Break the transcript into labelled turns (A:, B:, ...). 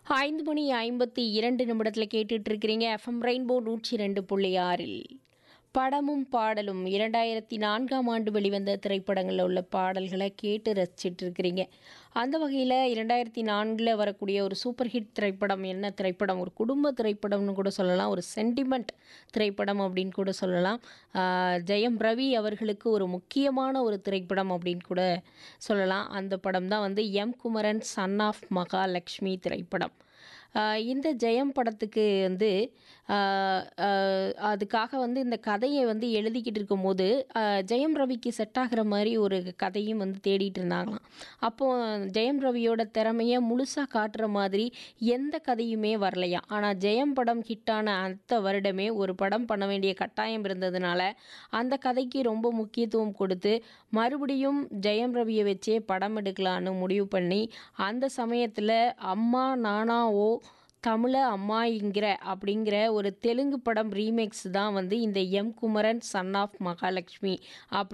A: ஐந்து மணி ஐம்பத்தி இரண்டு நிமிடத்தில் கேட்டுட்டு இருக்கிறீங்க எஃப்எம் ரெயின்போ நூற்றி ரெண்டு புள்ளி ஆறில் படமும் பாடலும் இரண்டாயிரத்தி நான்காம் ஆண்டு வெளிவந்த திரைப்படங்களில் உள்ள பாடல்களை கேட்டு ரசிச்சிட்டு இருக்கிறீங்க அந்த வகையில் இரண்டாயிரத்தி நான்கில் வரக்கூடிய ஒரு சூப்பர் ஹிட் திரைப்படம் என்ன திரைப்படம் ஒரு குடும்ப திரைப்படம்னு கூட சொல்லலாம் ஒரு சென்டிமெண்ட் திரைப்படம் அப்படின்னு கூட சொல்லலாம் ஆஹ் ஜெயம் ரவி அவர்களுக்கு ஒரு முக்கியமான ஒரு திரைப்படம் அப்படின்னு கூட சொல்லலாம் அந்த படம் தான் வந்து M Kumaran son of Mahalakshmi திரைப்படம் ஆஹ் இந்த ஜெயம் படத்துக்கு வந்து ஆஹ் ஆஹ் அதுக்காக வந்து இந்த கதையை வந்து எழுதிக்கிட்டு இருக்கும்போது ஆஹ் ஜெயம் ரவிக்கு செட் ஆகிற மாதிரி ஒரு கதையும் வந்து தேடிட்டு இருந்தாங்களாம் அப்போது ஜெயம் ரவியோட திறமையை முழுசாக காட்டுற மாதிரி எந்த கதையுமே வரலையா ஆனால் ஜெயம் படம் ஹிட்டான அடுத்த வருடமே ஒரு படம் பண்ண வேண்டிய கட்டாயம் இருந்ததுனால அந்த கதைக்கு ரொம்ப முக்கியத்துவம் கொடுத்து மறுபடியும் ஜெயம் ரவியை வச்சே படம் எடுக்கலான்னு முடிவு பண்ணி அந்த சமயத்தில் அம்மா நானா ஓ தமிழ அம்மாயிங்கிற அப்படிங்கிற ஒரு தெலுங்கு படம் ரீமேக்ஸ் தான் வந்து இந்த M Kumaran son of Mahalakshmi அப்படி